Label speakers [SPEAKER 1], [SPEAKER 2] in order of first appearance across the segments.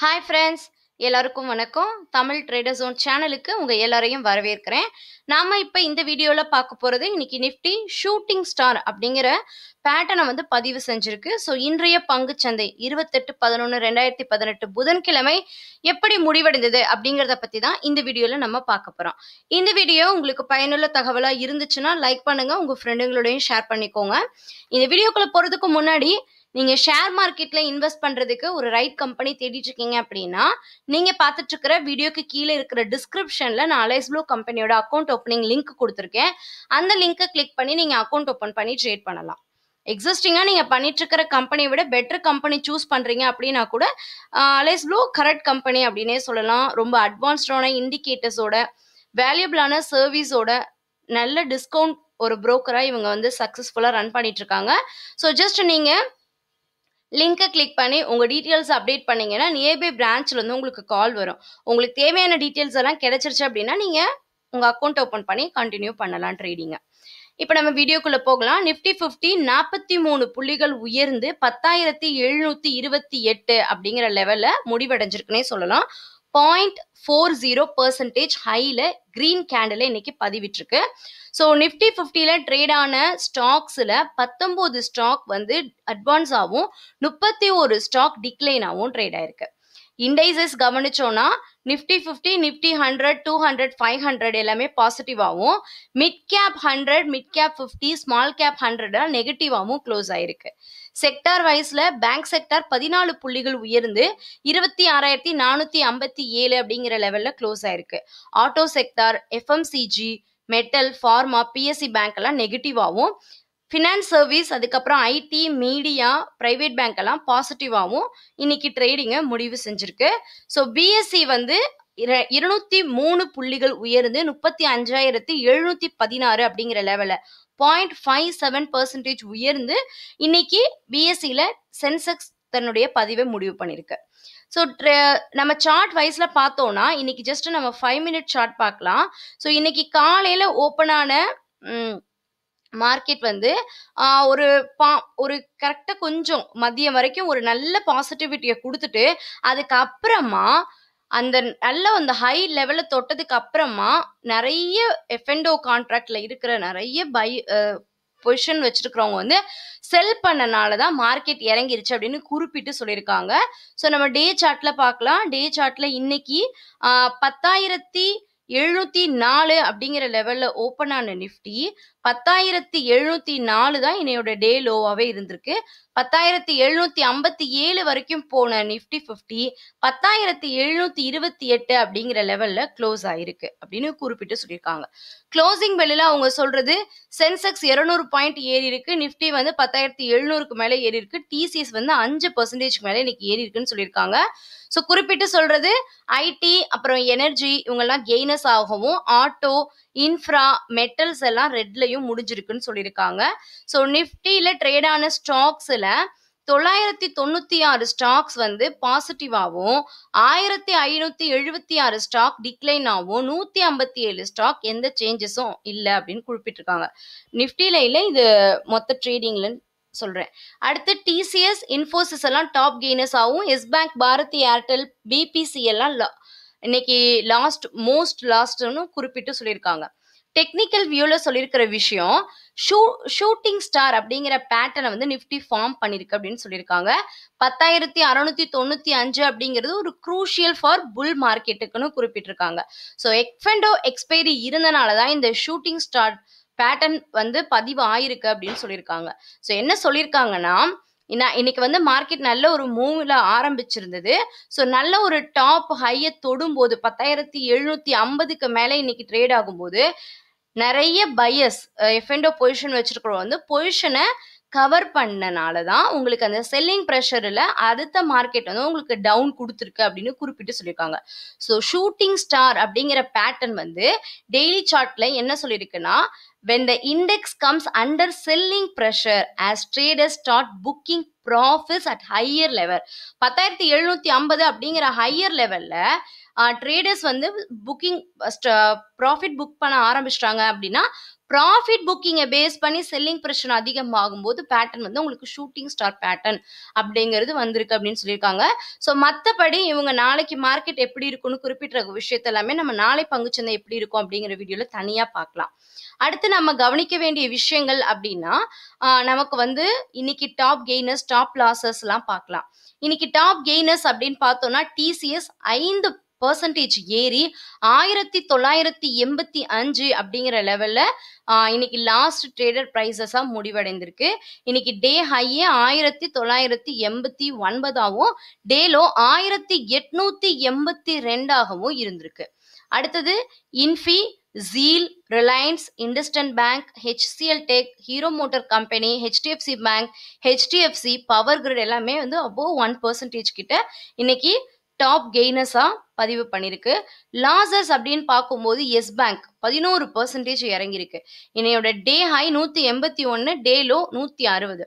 [SPEAKER 1] hi friends எல்லாருக்கும் வணக்கம் Tamil trader zone சேனலுக்கு உங்கள் எல்லாரையும் வரவேற்கிறேன் நாம் இப்போ இந்த வீடியோவில் பார்க்க போகிறது இன்னைக்கு நிஃப்டி ஷூட்டிங் ஸ்டார் அப்படிங்கிற பேட்டர்னை வந்து பதிவு செஞ்சிருக்கு ஸோ இன்றைய பங்குச்சந்தை இருபத்தெட்டு பதினொன்று ரெண்டாயிரத்தி பதினெட்டு புதன்கிழமை எப்படி முடிவடைந்தது அப்படிங்கிறத பற்றி தான் இந்த வீடியோவில் நம்ம பார்க்க போகிறோம் இந்த வீடியோ உங்களுக்கு பயனுள்ள தகவலாக இருந்துச்சுன்னா லைக் பண்ணுங்கள் உங்கள் ஃப்ரெண்டுங்களோடையும் ஷேர் பண்ணிக்கோங்க இந்த வீடியோக்குள்ளே போகிறதுக்கு முன்னாடி நீங்க ஷேர் மார்க்கெட்ல இன்வெஸ்ட் பண்றதுக்கு ஒரு ரைட் கம்பெனி தேடிட்டு இருக்கீங்க அப்படின்னா நீங்க பார்த்துட்டு இருக்கிற வீடியோக்கு கீழே இருக்கிற டிஸ்கிரிப்ஷன்ல நான் அலைஸ் ப்ளூ கம்பெனியோட அக்கௌண்ட் ஓப்பனிங் லிங்க் கொடுத்துருக்கேன் அந்த லிங்கை கிளிக் பண்ணி நீங்க அக்கௌண்ட் ஓப்பன் பண்ணி ட்ரேட் பண்ணலாம் எக்ஸிஸ்டிங்காக நீங்கள் பண்ணிட்டு இருக்கிற கம்பெனியை விட பெட்டர் கம்பெனி சூஸ் பண்ணுறீங்க அப்படின்னா கூட அலைஸ் ப்ளூ கரெக்ட் கம்பெனி அப்படின்னே சொல்லலாம் ரொம்ப அட்வான்ஸ்டான இண்டிகேட்டர்ஸோட வேல்யூபிளான சர்வீஸோட நல்ல டிஸ்கவுண்ட் ஒரு புரோக்கராக இவங்க வந்து சக்ஸஸ்ஃபுல்லாக ரன் பண்ணிட்டு இருக்காங்க ஸோ ஜஸ்ட் நீங்கள் லிங்கை கிளிக் பண்ணி உங்கள் டீட்டெயில்ஸ் அப்டேட் பண்ணீங்கன்னா நியர்பை பிரான்ச்சில் வந்து உங்களுக்கு கால் வரும் உங்களுக்கு தேவையான டீட்டெயில்ஸ் எல்லாம் கிடைச்சிருச்சு அப்படின்னா நீங்கள் உங்கள் அக்கௌண்ட் ஓப்பன் பண்ணி கண்டினியூ பண்ணலாம் ட்ரேடிங்கை இப்போ நம்ம வீடியோக்குள்ளே போகலாம் நிஃப்டி ஃபிஃப்டி நாற்பத்தி மூணு புள்ளிகள் உயர்ந்து பத்தாயிரத்தி எழுநூற்றி இருபத்தி எட்டு அப்படிங்கிற லெவலில் முடிவடைஞ்சிருக்குன்னே சொல்லலாம் பாயிண்ட் ஃபோர் ஜீரோ பர்சன்டேஜ் ஹையில் க்ரீன் கேண்டில் இன்னைக்கு பதிவிட்டிருக்கு ஸோ நிஃப்டி ஃபிஃப்டியில் ட்ரேட் ஆன ஸ்டாக்ஸில் பத்தொம்போது ஸ்டாக் வந்து அட்வான்ஸ் ஆகும் முப்பத்தி ஒரு ஸ்டாக் டிக்ளைன் ஆகும் ட்ரேட் ஆயிருக்கு இண்டைசஸ் கவனிச்சோன்னா Nifty fifty Nifty hundred two hundred five hundred எல்லாமே பாசிட்டிவாகவும் mid cap hundred mid cap fifty small cap hundred நெகட்டிவாகவும் க்ளோஸ் ஆயிருக்கு செக்டார் வைஸ்ல பேங்க் செக்டார் பதினாலு புள்ளிகள் உயர்ந்து இருபத்தி ஆறாயிரத்தி நானூத்தி ஐம்பத்தி ஏழு அப்படிங்கிற லெவல்ல க்ளோஸ் ஆயிருக்கு auto sector FMCG metal pharma PSC bank எல்லாம் நெகட்டிவாகவும் ஃபினான்ஸ் சர்வீஸ் அதுக்கப்புறம் ஐடி மீடியா ப்ரைவேட் பேங்க் எல்லாம் பாசிட்டிவாகவும் இன்னைக்கு ட்ரேடிங்கை முடிவு செஞ்சிருக்கு ஸோ பிஎஸ்சி வந்து இர- இருநூத்தி மூணு புள்ளிகள் உயர்ந்து முப்பத்தி அஞ்சாயிரத்தி எழுநூத்தி பதினாறு அப்படிங்கிற லெவலில் பாயிண்ட் ஃபைவ் செவன் பர்சன்டேஜ் உயர்ந்து இன்னைக்கு பிஎஸ்சியில் சென்செக்ஸ் தன்னுடைய பதிவை முடிவு பண்ணியிருக்கு ஸோ நம்ம சார்ட் வைஸில் பார்த்தோம்னா இன்னைக்கு ஜஸ்ட் நம்ம ஃபைவ் மினிட் சார்ட் பார்க்கலாம் ஸோ இன்னைக்கு காலையில் ஓப்பனான மார்க்கெட் வந்து ஆஹ், ஒரு பா ஒரு கரெக்டாக கொஞ்சம் மதியம் வரைக்கும் ஒரு நல்ல பாசிட்டிவிட்டியை கொடுத்துட்டு அதுக்கப்புறமா அந்த நல்ல அந்த ஹை லெவலில் தொட்டதுக்கு அப்புறமா நிறைய எஃப்என்டோ கான்ட்ராக்ட்ல இருக்கிற நிறைய பை பொசிஷன் வச்சிருக்கிறவங்க வந்து செல் பண்ணனால தான் மார்க்கெட் இறங்கிருச்சு அப்படின்னு குறிப்பிட்டு சொல்லியிருக்காங்க ஸோ நம்ம டே சார்ட்ல பார்க்கலாம் டே சார்ட்ல இன்னைக்கு ஆஹ், பத்தாயிரத்தி எழுநூத்தி நாலு அப்படிங்கிற லெவல்ல ஓப்பன் ஆன நிஃப்டி பத்தாயிரத்தி எழுநூத்தி நாலு தான் இன்னையோட டே லோவாவே இருந்திருக்கு பத்தாயிரத்தி எழுநூத்தி ஐம்பத்தி ஏழு வரைக்கும் போன நிஃப்டி ஃபிஃப்டி பத்தாயிரத்தி எழுநூத்தி இருபத்தி எட்டு அப்படிங்கிற லெவல்ல க்ளோஸ் ஆயிருக்கு அப்படின்னு குறிப்பிட்டு சொல்லியிருக்காங்க க்ளோசிங் வெளியில அவங்க சொல்றது சென்செக்ஸ் இருநூறு பாயிண்ட் ஏறி இருக்கு நிஃப்டி வந்து பத்தாயிரத்தி எழுநூறுக்கு மேல ஏறி இருக்கு டிசிஎஸ் வந்து அஞ்சு பர்சன்டேஜ்க்கு மேல இன்னைக்கு ஏறி இருக்குன்னு சொல்லியிருக்காங்க ஸோ குறிப்பிட்டு சொல்றது ஐடி அப்புறம் எனர்ஜி இவங்கெல்லாம் கெய்னஸ் ஆகவும் ஆட்டோ இன்ஃப்ரா மெட்டல்ஸ் எல்லாம் ரெட்லையும் முடிஞ்சிருக்குன்னு சொல்லியிருக்காங்க ஸோ நிஃப்டியில் ட்ரேட் ஆன ஸ்டாக்ஸில் தொள்ளாயிரத்தி தொண்ணூற்றி ஆறு ஸ்டாக்ஸ் வந்து பாசிட்டிவாகவும் ஆயிரத்தி ஐநூற்றி எழுபத்தி ஆறு ஸ்டாக் டிக்ளைன் ஆகும் நூற்றி ஐம்பத்தி ஏழு ஸ்டாக் எந்த சேஞ்சஸும் இல்லை அப்படின்னு குறிப்பிட்டிருக்காங்க நிஃப்டியில் இல்லை இது மொத்த ட்ரேடிங்ல சொல்கிறேன் அடுத்து டிசிஎஸ் இன்ஃபோசிஸ் எல்லாம் டாப் கெய்னர்ஸ் ஆகும் Yes bank Bharti Airtel BPC எல்லாம் la- இன்னைக்கு லாஸ்ட் மோஸ்ட் லாஸ்ட்னு குறிப்பிட்டு சொல்லியிருக்காங்க டெக்னிக்கல் வியூவில் சொல்லியிருக்கிற விஷயம் ஷூ ஷூட்டிங் ஸ்டார் அப்படிங்கிற பேட்டர்னை வந்து நிஃப்டி ஃபார்ம் பண்ணியிருக்கு அப்படின்னு சொல்லியிருக்காங்க பத்தாயிரத்தி அறநூத்தி தொண்ணூத்தி அஞ்சு அப்படிங்கிறது ஒரு க்ரூஷியல் ஃபார் புல் மார்க்கெட்டுக்குன்னு குறிப்பிட்டிருக்காங்க ஸோ எக்ஃபெண்டோ எக்ஸ்பைரி இருந்தனால தான் இந்த ஷூட்டிங் ஸ்டார் பேட்டர்ன் வந்து பதிவு ஆயிருக்கு அப்படின்னு சொல்லியிருக்காங்க ஸோ என்ன சொல்லியிருக்காங்கன்னா இன்ன- இன்னைக்கு வந்து மார்க்கெட் நல்ல ஒரு மூவ்ல ஆரம்பிச்சிருந்தது ஸோ நல்ல ஒரு டாப் ஹையை தொடும்போது பத்தாயிரத்தி எழுநூத்தி ஐம்பதுக்கு மேலே இன்னைக்கு ட்ரேட் ஆகும்போது நிறைய பையஸ் எஃப்என்டோ பொசிஷன் வச்சிருக்கிறோம் வந்து பொசிஷனை கவர் பண்ணனால தான் உங்களுக்கு அந்த செல்லிங் ப்ரெஷரில் அடுத்த மார்க்கெட் வந்து உங்களுக்கு டவுன் கொடுத்துருக்கு அப்படின்னு குறிப்பிட்டு சொல்லியிருக்காங்க ஸோ ஷூட்டிங் ஸ்டார் அப்படிங்கிற பேட்டர்ன் வந்து டெய்லி சார்ட்ல என்ன சொல்லியிருக்குன்னா when the index comes under selling pressure as traders start booking profits at higher level பத்தாயிரத்தி எழுநூத்தி ஐம்பது அப்படிங்கிற ஹையர் லெவல்ல ட்ரேடர்ஸ் வந்து புக்கிங் ப்ராஃபிட் புக் பண்ண ஆரம்பிச்சிட்டாங்க அப்படின்னா ப்ராஃபிட் புக்கிங்கை பேஸ் பண்ணி செல்லிங் ப்ரெஷர் அதிகமாகும்போது பேட்டர்ன் வந்து உங்களுக்கு ஷூட்டிங் ஸ்டார் பேட்டர்ன் அப்படிங்கிறது வந்திருக்கு அப்படின்னு சொல்லியிருக்காங்க ஸோ மற்றபடி இவங்க நாளைக்கு மார்க்கெட் எப்படி இருக்கும்னு குறிப்பிட்ட விஷயத்த எல்லாமே நம்ம நாளை பங்குச்சந்தை எப்படி இருக்கும் அப்படிங்கிற வீடியோவில் தனியாக பார்க்கலாம் அடுத்து நம்ம கவனிக்க வேண்டிய விஷயங்கள் அப்படின்னா ஆஹ் நமக்கு வந்து இன்னைக்கு டாப் கெய்னர்ஸ் டாப் லாசஸ்லாம் பார்க்கலாம் இன்னைக்கு டாப் கெய்னர்ஸ் அப்படின்னு பார்த்தோம்னா டிசிஎஸ் ஐந்து பர்சன்டேஜ் ஏறி ஆயிரத்தி தொள்ளாயிரத்தி எண்பத்தி அஞ்சு அப்படிங்கிற லெவல்ல இன்னைக்கு லாஸ்ட் ட்ரேடர் ப்ரைஸஸாக முடிவடைந்திருக்கு இன்னைக்கு டே ஹையே ஆயிரத்தி தொள்ளாயிரத்தி எண்பத்தி ஒன்பதாகவும் டேலோ ஆயிரத்தி எட்நூத்தி எண்பத்தி ரெண்டாகவும் இருந்திருக்கு அடுத்தது இன்ஃபி ஜீல் ரிலையன்ஸ் இண்டஸ்டன் bank HCL tech Hero motor company HDFC bank HDFC power grid எல்லாமே வந்து அபோவ் ஒன் பர்சன்டேஜ் கிட்ட இன்னைக்கு டாப் கெய்னஸாக பதிவு பண்ணியிருக்கு லாசஸ் அப்படின்னு பார்க்கும்போது எஸ் பேங்க் பதினோரு பர்சன்டேஜ் இறங்கியிருக்கு இன்னையோட டே ஹை நூற்றி எண்பத்தி ஒன்று டே லோ நூற்றி அறுபது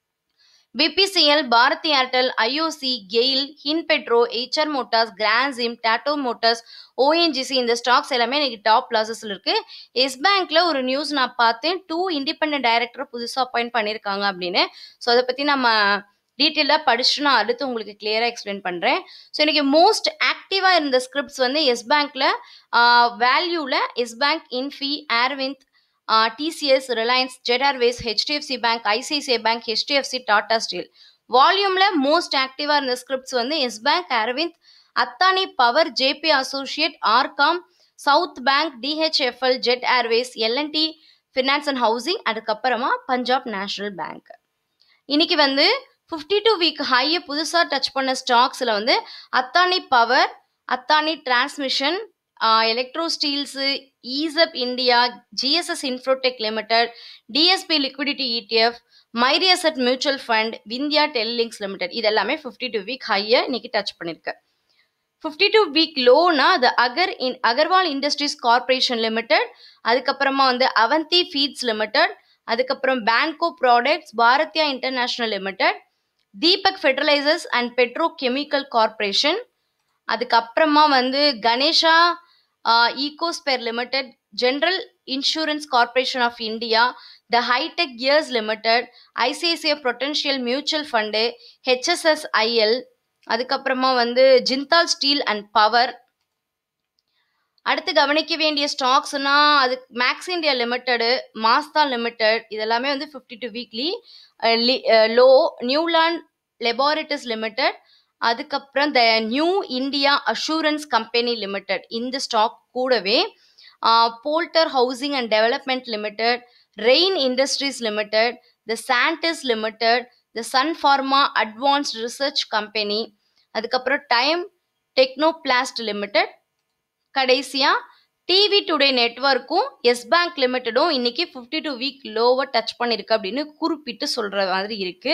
[SPEAKER 1] BPCL Bharti Airtel IOC GAIL Hindpetro HR motors Grasim Tata motors ONGC இந்த ஸ்டாக்ஸ் எல்லாமே இன்னைக்கு டாப் லாசஸ்ல இருக்கு எஸ் பேங்க்ல ஒரு நியூஸ் நான் பார்த்தேன் டூ இண்டிபெண்ட் டைரக்டர் புதுசாக அப்பாயிண்ட் பண்ணியிருக்காங்க அப்படின்னு ஸோ அதை பற்றி நம்ம டீட்டெயிலாக படிச்சுட்டு நான் அடுத்து உங்களுக்கு கிளியராக எக்ஸ்பிளைன் பண்ணுறேன் ஸோ இன்னைக்கு மோஸ்ட் ஆக்டிவாக இருந்த ஸ்கிரிப்ட்ஸ் வந்து எஸ் பேங்க்ல வேல்யூவில் Yes bank Infy Arvind TCS Reliance Jet Airways HDFC bank ICICI bank HDFC Tata steel வால்யூமில் மோஸ்ட் ஆக்டிவாக இருந்த ஸ்கிரிப்ட்ஸ் வந்து Yes bank Arvind Adani power JP associate RCom South bank DHFL Jet Airways L and T finance and housing அதுக்கப்புறமா Punjab national bank இன்னைக்கு வந்து fifty two week ஹையை புதுசாக touch பண்ண ஸ்டாக்ஸில் வந்து Adani power Adani transmission electro steels ESAB India GSS infotech limited DSP liquidity ETF மைரியசட் mutual fund Vindhya Telelinks limited இது எல்லாமே ஃபிஃப்டி டூ வீக் ஹையை இன்னைக்கு டச் பண்ணியிருக்கு ஃபிஃப்டி டூ வீக் லோனா அது அகர் இன் அகர்வால் இண்டஸ்ட்ரீஸ் கார்பரேஷன் லிமிடெட் அதுக்கப்புறமா வந்து அவந்தி ஃபீட்ஸ் லிமிடெட் அதுக்கப்புறம் Banco products Bharatiya international limited Deepak fertilisers and petro chemical corporation அதுக்கப்புறமா வந்து Ganesha ecosphere limited general insurance corporation of India the hitech gears limited ICICI prudential mutual fund HSSIL அதுக்கப்புறமா வந்து ஜிந்தால் ஸ்டீல் அண்ட் பவர் அடுத்து கவனிக்க வேண்டிய ஸ்டாக்ஸ்னா அது மேக்ஸ் இந்தியா லிமிட்டெடு மாஸ்தா லிமிடெட் இதெல்லாமே வந்து fifty two weekly low Neuland laboratories limited அதுக்கப்புறம் the new India assurance company limited இந்த ஸ்டாக் கூடவே Poddar housing and development limited Rain industries limited the Sandesh limited the Sun Pharma advanced research company அதுக்கப்புறம் Time Technoplast limited கடைசியா TV Today நெட்ஒர்க்கும் Yes bank லிமிட்டடும் இன்னைக்கு fifty two week லோவை touch பண்ணிருக்கு அப்படின்னு குறிப்பிட்டு சொல்ற மாதிரி இருக்கு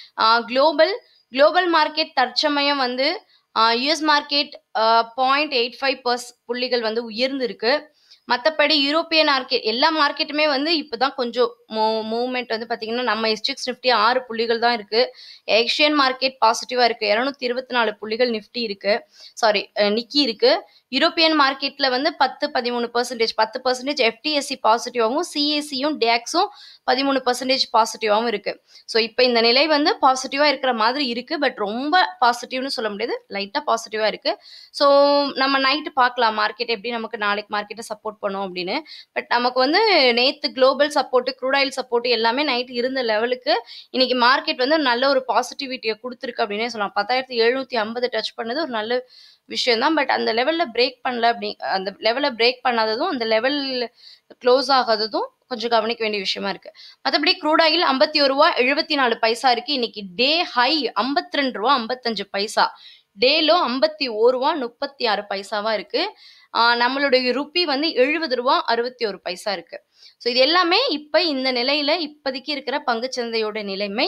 [SPEAKER 1] குளோபல் குளோபல் மார்க்கெட் தற்சமயம் வந்து US market point eight five பர்ஸ் புள்ளிகள் வந்து உயர்ந்திருக்கு மற்றபடி யூரோப்பியன் மார்க்கெட் எல்லா மார்க்கெட்டுமே வந்து இப்போதான் கொஞ்சம் மூ மூவ்மெண்ட் வந்து பார்த்தீங்கன்னா நம்ம எஸ்டிஎக்ஸ் நிஃப்டி ஆறு புள்ளிகள் தான் இருக்கு ஏஷியன் மார்க்கெட் பாசிட்டிவாக இருக்கு இரநூத்தி இருபத்தி நாலு புள்ளிகள் நிஃப்டி இருக்கு சாரி நிக்கி இருக்கு யூரோப்பியன் மார்க்கெட்ல வந்து பத்து பதிமூணு பர்சன்டேஜ் பத்து பர்சன்டேஜ் எஃப்டிஎஸ்சி பாசிட்டிவாகவும் சிஎஸ்சியும் டேக்ஸும் பதிமூணு பர்சன்டேஜ் பாசிட்டிவாகவும் இருக்கு ஸோ இப்போ இந்த நிலை வந்து பாசிட்டிவாக இருக்கிற மாதிரி இருக்கு பட் ரொம்ப பாசிட்டிவ்னு சொல்ல முடியாது லைட்டாக பாசிட்டிவாக இருக்கு ஸோ நம்ம நைட்டு பார்க்கலாம் மார்க்கெட் எப்படி நமக்கு நாளைக்கு மார்க்கெட்டை சப்போர்ட் பண்ணும் அப்படின்னு பட் நமக்கு வந்து நேற்று குளோபல் சப்போர்ட்டு க்ரூடாயில் சப்போர்ட் எல்லாமே நைட் இருந்த லெவலுக்கு இன்னைக்கு மார்க்கெட் வந்து நல்ல ஒரு பாசிட்டிவிட்டியை கொடுத்துருக்கு அப்படின்னே சொல்லலாம் பத்தாயிரத்தி எழுநூத்தி ஐம்பது டச் பண்ணது ஒரு நல்ல விஷயம் தான் பட் அந்த லெவலில் பிரேக் பண்ணல அப்படி அந்த லெவலில் பிரேக் பண்ணாததும் அந்த லெவல் க்ளோஸ் ஆகாததும் கொஞ்சம் கவனிக்க வேண்டிய விஷயமா இருக்கு மற்றபடி க்ரூட் ஆயில் ஐம்பத்தி ஒரு ரூபா எழுபத்தி நாலு பைசா இருக்கு இன்னைக்கு டே ஹை ஐம்பத்தி ரெண்டு ரூபா ஐம்பத்தஞ்சு பைசா டேலோ ஐம்பத்தி ஒரு ரூபா முப்பத்தி ஆறு பைசாவா இருக்கு நம்மளுடைய ருப்பி வந்து எழுபது ரூபா அறுபத்தி ஒரு பைசா இருக்கு ஸோ இது எல்லாமே இப்போ இந்த நிலையில இப்போதைக்கு இருக்கிற பங்குச்சந்தையோட நிலைமை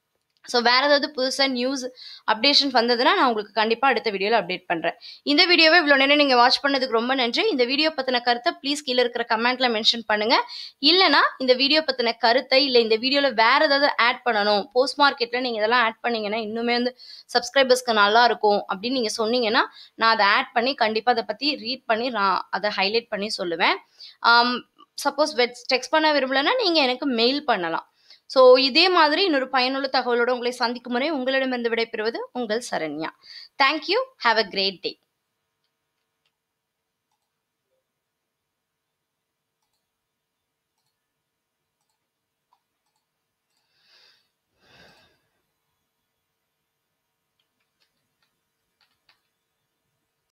[SPEAKER 1] ஸோ வேற ஏதாவது புதுசாக நியூஸ் அப்டேஷன் வந்ததுன்னா நான் உங்களுக்கு கண்டிப்பாக அடுத்த வீடியோவில் அப்டேட் பண்ணுறேன் இந்த வீடியோவை இவ்வளோ நேரம் நீங்கள் வாட்ச் பண்ணதுக்கு ரொம்ப நன்றி இந்த வீடியோ பற்றின கருத்தை ப்ளீஸ் கீழே இருக்கிற கமெண்ட்ல மென்ஷன் பண்ணுங்க இல்லைனா இந்த வீடியோ பற்றின கருத்தை இல்லை இந்த வீடியோவில் வேற ஏதாவது ஆட் பண்ணணும் போஸ்ட் மார்க்கெட்டில் நீங்கள் இதெல்லாம் ஆட் பண்ணீங்கன்னா இன்னுமே வந்து சப்ஸ்கிரைபர்ஸ்க்கு நல்லா இருக்கும் அப்படின்னு நீங்கள் சொன்னீங்கன்னா நான் அதை ஆட் பண்ணி கண்டிப்பாக அதை பற்றி ரீட் பண்ணி நான் அதை ஹைலைட் பண்ணி சொல்லுவேன் சப்போஸ் வெட் டெக்ஸ்ட் பண்ண விரும்பலன்னா நீங்க எனக்கு மெயில் பண்ணலாம் ஸோ இதே மாதிரி இன்னொரு பயனுள்ள தகவலோட உங்களை சந்திக்கும் முறை உங்களிடமிருந்து விடைபெறுவது உங்கள் Saranya thank you have a great day